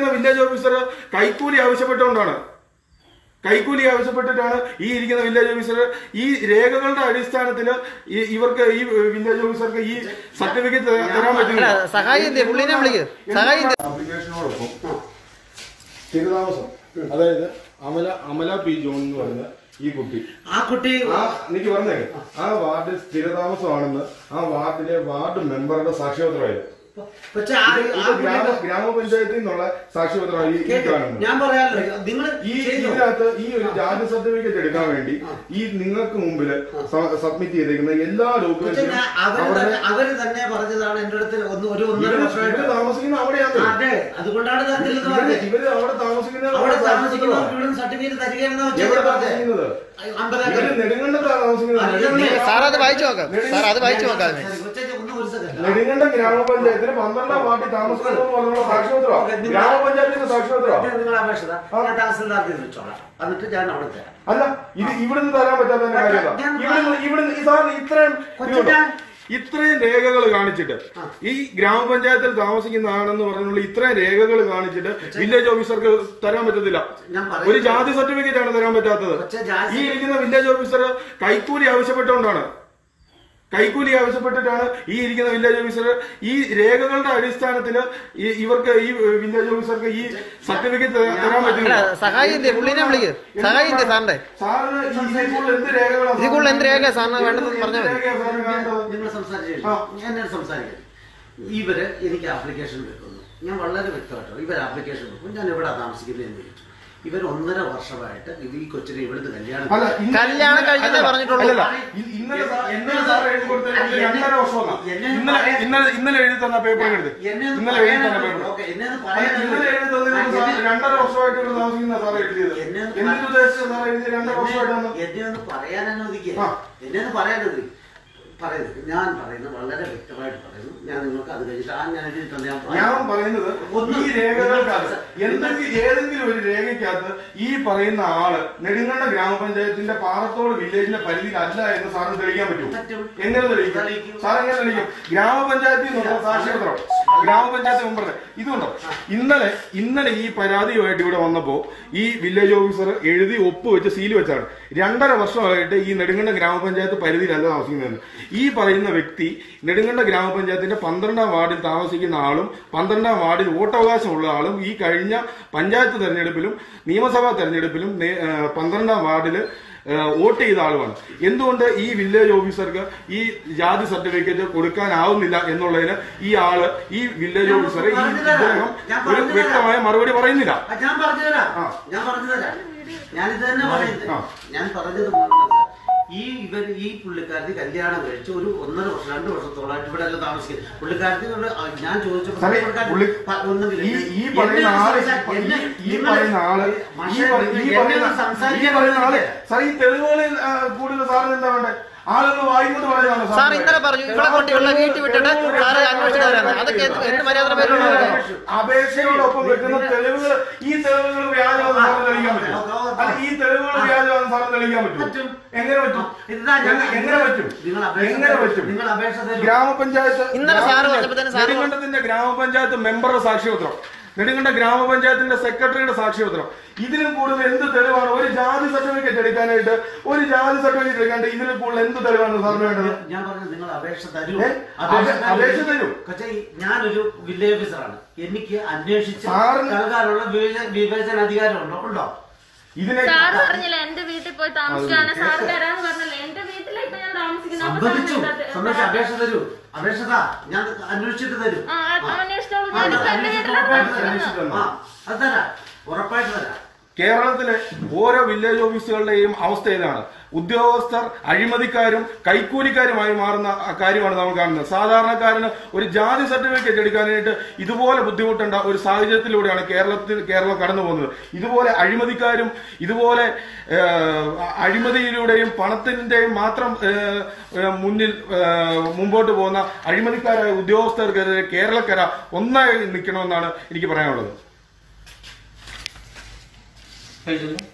ഇരിക്കുന്ന village officer കൈക്കൂലി ആവശ്യപ്പെട്ടുകൊണ്ടാണ് കൈക്കൂലി ആവശ്യപ്പെട്ടിട്ടാണ് ഈ ഇരിക്കുന്ന വില്ലേജ് ഓഫീസർ ഈ രേഖകളുടെ അടിസ്ഥാനത്തിൽ ഇവർക്ക് ഈ വില്ലേജ് ഓഫീസർക്ക് ഈ സർട്ടിഫിക്കറ്റ് തരാൻ അല്ല പറ്റില്ല സഹായി എന്തിയെ പുള്ളിനെ വിളിക്ക് സഹായി എന്തിയെ? ആപ്ലിക്കേഷനോടൊപ്പം സ്ഥിരതാമസം അതായത് അമല അമല പി ജോൺ എന്ന് പറയുന്ന ഈ കുട്ടി ആ കുട്ടി ആ എനിക്ക് പറഞ്ഞേ ആ വാർഡിൽ സ്ഥിരതാമസമാണെന്ന് ആ വാർഡിലെ വാർഡ് മെമ്പറുടെ സാക്ഷ്യപത്രമായത് പക്ഷെ ആ ഇത് ആ ഇത് ഗ്രാമ കുട്ടി ഗ്രാമപഞ്ചായത്തിൽ നിന്നുള്ള സാക്ഷ്യപത്രമായി ഈ കേട്ടോ, കാണുന്നത് ഞാൻ പറയാമല്ലോ നിങ്ങൾ ഈ ഇതിനകത്ത് ഈ ഒരു ജാതി സർട്ടിഫിക്കറ്റ് എടുക്കാൻ വേണ്ടി ഈ നിങ്ങൾക്ക് മുമ്പിൽ സബ്മിറ്റ് ചെയ്തിരിക്കുന്ന എല്ലാ ഡോക്യുമെന്റ്സും അവര് അവരുടെ തന്നെ അവര് തന്നെ പറഞ്ഞതാണ് എന്റെ അടുത്ത് ഒന്ന് ഒരു ഒന്നര ഇവര് വർഷമായിട്ട് ഇവര് താമസിക്കുന്ന അവിടെയാണ് അതെ അതുകൊണ്ടാണ് തന്നില്ലെന്ന് ഇവര് പറഞ്ഞത് ഇവര് അവിടെ താമസിക്കുന്ന അവിടെ താമസിക്കുന്നവർക്ക് ഇവിടെ സർട്ടിഫിക്കറ്റ് തരികയാണെന്ന് എവിടെ വെച്ചാൽ പറഞ്ഞത് താമസിക്കുന്നത് അമ്പതാം ഇവര് നെടുങ്കണ്ടത്താണ് താമസിക്കുന്നത് അല്ല, നെടുങ്കണ്ടം സാർ അത് വായിച്ചു നോക്കാം സാർ അത് വായിച്ചു നോക്കാം അതിനെ. ഒന്ന് ഒരു സെക്കൻഡ് നെടുങ്കണ്ടം ഗ്രാമപഞ്ചായത്തിന് പന്ത്രണ്ടാം വാർഡിൽ താമസിക്കുന്നു എന്ന് പറഞ്ഞുള്ള സാക്ഷ്യപത്രമാണ് ഗ്രാമപഞ്ചായത്തിന്റെ സാക്ഷ്യപത്രമാണ് നിങ്ങൾ അപേക്ഷ ഞാൻ തഹസിൽദാർക്ക് വെച്ചോളാം എന്നിട്ട് ഞാൻ അവിടെ തരാം അല്ല ഇത് ഇവിടുന്ന് തരാൻ പറ്റാത്തതിന്റെ കാര്യമല്ല ഞാൻ- ഇവിടുന്ന് ഇവിടുന്ന് ഈ സാറിന് ഇത്രയും കൊച്ചുട്ടാ. ഇത്രയും രേഖകൾ കാണിച്ചിട്ട് ഈ ഗ്രാമപഞ്ചായത്തിൽ താമസിക്കുന്നതാണെന്ന് പറഞ്ഞുള്ള ഇത്രയും രേഖകൾ കാണിച്ചിട്ട് വില്ലേജ് ഓഫീസർക്ക് തരാൻ പറ്റത്തില്ല ഞാൻ പറയുന്നത് ഒരു ജാതി സർട്ടിഫിക്കറ്റ് ആണ് തരാൻ പറ്റാത്തത് പക്ഷേ ജാതി ഈ ഇരിക്കുന്ന വില്ലേജ് ഓഫീസർ കൈക്കൂലി ആവശ്യപ്പെട്ടുകൊണ്ടാണ് കൈക്കൂലി ആവശ്യപ്പെട്ടിട്ടാണ് ഈ ഇരിക്കുന്ന വില്ലേജ് ഓഫീസർ ഈ രേഖകളുടെ അടിസ്ഥാനത്തിൽ ഇവർക്ക് ഈ വില്ലേജ് ഓഫീസർക്ക് ഈ സർട്ടിഫിക്കറ്റ് തരാൻ അല്ല പറ്റില്ല സഹായി എന്തിയെ പുള്ളിനെ വിളിക്ക് സഹായി എന്തിയെ സാറിന്റെ സാറിന് ഈ ഇതിൽ കൂടുതൽ എന്ത് രേഖകളാണ് ഇതിൽ കൂടുതൽ എന്ത് രേഖ സാറിന് വേണ്ടതെന്ന് പറഞ്ഞാൽ മതി രേഖയാ സാറിന് വേണ്ടത്? നിങ്ങൾ സംസാരിച്ചു ആ. ഞാൻ സംസാരിക്കാം ഇവര് എനിക്ക് ആപ്ലിക്കേഷൻ വെക്കുന്നു ഞാൻ വളരെ വ്യക്തമായിട്ടോ ഇവർ ആപ്ലിക്കേഷൻ വെക്കും ഞാൻ എവിടെ താമസിക്കുന്നത് എന്ന് ചോദിച്ചു ഇവർ ഒന്നര വർഷമായിട്ട് ഇത് ഈ കൊച്ചിനെ ഇവിടുന്ന് കല്യാണം അല്ല, ഇന്ന- കല്യാണം കഴിഞ്ഞതേ അല്ലല്ല, പറഞ്ഞിട്ടുള്ളൂ. അല്ലല്ല, ഇ- ഇന്നലെ സാ- ഇന്നലെ സാർ എഴുതി കൊടുത്തത് ഇത് രണ്ടര വർഷമാണ് എന്നെ ഇന്നലെ പറയാൻ- ഇന്നലെ ഇന്നലെ എഴുതി തന്ന പേപ്പർ എടുത്ത് എന്നെ ഒന്ന് ഇന്നലെ എഴുതി തന്ന പറയാനോ- പേപ്പർ ഓക്കേ, എന്നെ ഒന്ന് അല്ല, പറയാനോ- ഇന്നലെ എഴുതി തന്നതിന് ആ, സാർ എന്നെ- രണ്ടര വർഷമായിട്ട് ഇവിടെ താമസിക്കുന്ന സാർ എഴുതിയത് എന്നെ ഒന്ന് എന്തിനു ഉദ്ദേശിച്ച സാർ എഴുതി രണ്ടര വർഷമായിട്ടാണ് എന്നെ ഒന്ന് പറയാൻ അനുവദിക്കുക ആ. എന്നെ ഒന്ന് പറയാൻ അനുവദിക്കുക പറയുന്നത് ഞാൻ പറയുന്നത് വളരെ വ്യക്തമായിട്ട് പറയുന്നു ഞാൻ നിങ്ങൾക്ക് അത് കഴിഞ്ഞിട്ട് ആ ഞാൻ എഴുതി തന്നെ ഞാൻ പറയാം. ഞാൻ പറയുന്നത് ഒന്ന് ഈ രേഖകൾക്കകത്ത് എന്തെങ്കിലും ഏതെങ്കിലും ഒരു രേഖയ്ക്കകത്ത് ഈ പറയുന്ന ആള് നെടുങ്കണ്ട ഗ്രാമപഞ്ചായത്തിന്റെ പാറത്തോട് വില്ലേജിന്റെ പരിധിയിലല്ല എന്ന് സാറിന് തെളിയിക്കാൻ പറ്റും പറ്റും. എങ്ങനെ തെളിയിക്കും തെളിയിക്കും. സാർ എങ്ങനെ തെളിയിക്കും ഗ്രാമപഞ്ചായത്തിൽ നിന്നുള്ള സാക്ഷ്യപത്രം ഗ്രാമപഞ്ചായത്ത് മെമ്പറുടെ ഇതുണ്ടോ ഇന്നലെ ഇന്നലെ ഈ പരാതിയുമായിട്ട് ഇവിടെ വന്നപ്പോ ഈ വില്ലേജ് ഓഫീസർ എഴുതി ഒപ്പ് വെച്ച് സീൽ വെച്ചാണ് രണ്ടര വർഷമായിട്ട് ഈ നെടുങ്കണ്ട ഗ്രാമപഞ്ചായത്ത് പരിധിയിലല്ല താമസിക്കുന്നത് ഈ പറയുന്ന വ്യക്തി നെടുങ്കണ്ട ഗ്രാമപഞ്ചായത്തിന്റെ പന്ത്രണ്ടാം വാർഡിൽ താമസിക്കുന്ന ആളും പന്ത്രണ്ടാം വാർഡിൽ വോട്ടവകാശമുള്ള ആളും ഈ കഴിഞ്ഞ പഞ്ചായത്ത് തെരഞ്ഞെടുപ്പിലും നിയമസഭാ തെരഞ്ഞെടുപ്പിലും നേ- ആ, പന്ത്രണ്ടാം വാർഡിൽ ആ, വോട്ട് ചെയ്ത ആളുമാണ് എന്തുകൊണ്ട് ഈ വില്ലേജ് ഓഫീസർക്ക് ഈ ജാതി സർട്ടിഫിക്കറ്റ് കൊടുക്കാനാവുന്നില്ല എന്നുള്ളതിന് ഈ ആള് ഈ വില്ലേജ് ഞാൻ ഓഫീസർ ഈ പറഞ്ഞുതരാം. ഇദ്ദേഹം ഞാൻ ഒരു പറഞ്ഞുതരാം. വ്യക്തമായ മറുപടി പറയുന്നില്ല ആ, ഞാൻ പറഞ്ഞു തരാം ആ. ഞാൻ പറഞ്ഞു തരാം ഞാനിത് തന്നെ പറയുന്നത് ആ. ഞാൻ പറഞ്ഞത് മാത്രമല്ല. ഈ ഇവർ ഈ പുള്ളിക്കാരത്തി കല്യാണം കഴിച്ച് ഒരു ഒന്നര വർഷം രണ്ട് വർഷത്തോളായിട്ട് ഇവിടെ എല്ലാം താമസിക്കുന്നത് പുള്ളിക്കാരത്തി ഇവിടെ, ആ, ഞാൻ ചോദിച്ചപ്പോൾ സാറേ, പുള്ളിക്കാരത്തി പുള്ളി- പ- ഒന്നുമില്ല. ഈ ഈ പറയുന്ന എന്നെ ആള് സംസാ- എന്നെ- ഈ നിങ്ങൾ- പറയുന്ന ആള് ഈ മാഷേ, പറ- ഈ നിങ്ങൾ പറയുന്ന എന്നെ ഈ സംസാരിക്കാൻ പറയുന്ന ആള് പറ്റില്ല. സാർ ഈ തെളിവുകളിൽ ആ, കൂടുതൽ സാറിന് എന്താ വേണ്ടേ ആളൊന്ന് വായിക്കൊണ്ട് പറയുന്നതാണോ സാർ ഇന്നലെ പറഞ്ഞു ഇവിടെ കൊണ്ട് ഇവിടെ വീട്ടിൽ വിട്ടിട്ട് സാറ് അന്വേഷിച്ചിട്ട് വരാമെന്ന് അതൊക്കെ എന്ത് എന്ത് മര്യാദ പേരിലുള്ളതൊക്കെ അപേക്ഷയോടൊപ്പം വെക്കുന്ന തെളിവുകൾ ഈ തെളിവുകൾ വ്യാജമാണെന്ന് സാറിന് തെളിയിക്കാൻ പറ്റും അല്ല ഈ തെളിവുകൾ വ്യാജമാണെന്ന് സാറിന് തെളിയിക്കാൻ പറ്റും പറ്റും. എങ്ങനെ പറ്റും ഇതാ ഞാൻ- എങ്ങനെ- എങ്ങനെ പറ്റും നിങ്ങൾ അപേക്ഷ എങ്ങനെ പറ്റും നിങ്ങൾ അപേക്ഷ തരൂ. ഗ്രാമപഞ്ചായത്ത് ഇന്നലെ സാറ് പറഞ്ഞപ്പോഴത്തേനും സാറ് നെടുങ്കണ്ടത്തിന്റെ ഗ്രാമപഞ്ചായത്ത് മെമ്പറുടെ സാക്ഷ്യപത്രം നെടുങ്കണ്ട ഗ്രാമപഞ്ചായത്തിന്റെ സെക്രട്ടറിയുടെ സാക്ഷ്യപത്രം ഇതിലും കൂടുതൽ എന്ത് തെളിവാണ് ഒരു ജാതി സർട്ടിഫിക്കറ്റ് എടുക്കാനായിട്ട് ഒരു ജാതി സർട്ടിഫിക്കറ്റ് എടുക്കാണ്ട് ഇതിലും കൂടുതൽ എന്ത് തെളിവാണ് സാറിന് വേണ്ടത് ഞാൻ പറഞ്ഞു നിങ്ങൾ അപേക്ഷ തരൂ ഏ? അപേ- അപേക്ഷ തരൂ. പക്ഷേ ഈ ഞാനൊരു വില്ലേജ് ഓഫീസറാണ് എനിക്ക് അന്വേഷിച്ച് സാറിന് നൽകാനുള്ള വിവേച- വിവേചന അധികാരം ഉണ്ടോ ഉണ്ടോ ഇതിനെ സാറ് പറഞ്ഞില്ല എന്റെ വീട്ടിൽ പോയി താമസിക്കാണ് സാറ് തരാന്ന് പറഞ്ഞല്ലേ എന്റെ വീട്ടിലെ ഇപ്പൊ ഞാൻ താമസിക്കുന്നത് അപ്പൊ സാറിന് സമ്മതിച്ചു എന്താ ത- സമ്മതിച്ചു അപേക്ഷ തരൂ അപേക്ഷ താ ഞാൻ അന്വേഷിച്ചിട്ട് തരൂ ആ, ആ, അന്വേഷിച്ചോളൂ. ആ, ഞാനിപ്പോ എന്റെ അന്വേഷിച്ചിട്ട് വീട്ടിലാണ് ഉറപ്പായിട്ട് താമസിക്കുന്നത്. തരാം. ആ, അത് തരാം ഉറപ്പായിട്ട് തരാം കേരളത്തിലെ ഓരോ വില്ലേജ് ഓഫീസുകളുടെയും അവസ്ഥ ഇതാണ് ഉദ്യോഗസ്ഥർ അഴിമതിക്കാരും കൈക്കൂലിക്കാരുമായി മാറുന്ന ആ കാര്യമാണ് നമ്മൾ കാണുന്നത് സാധാരണക്കാരന് ഒരു ജാതി സർട്ടിഫിക്കറ്റ് എടുക്കാനായിട്ട് ഇതുപോലെ ബുദ്ധിമുട്ടേണ്ട ഒരു സാഹചര്യത്തിലൂടെയാണ് കേരളത്തിൽ കേരളം കടന്നു പോകുന്നത് ഇതുപോലെ അഴിമതിക്കാരും ഇതുപോലെ ഏഹ്, അഴിമതിയിലൂടെയും പണത്തിന്റെയും മാത്രം ഏഹ്, ഏഹ്, മുന്നിൽ ഏഹ്, മുമ്പോട്ട് പോകുന്ന അഴിമതിക്കാരായ ഉദ്യോഗസ്ഥർക്കെതിരെ കേരളക്കര ഒന്നായി നിൽക്കണമെന്നാണ് എനിക്ക് പറയാനുള്ളത് കഴിഞ്ഞല്ലോ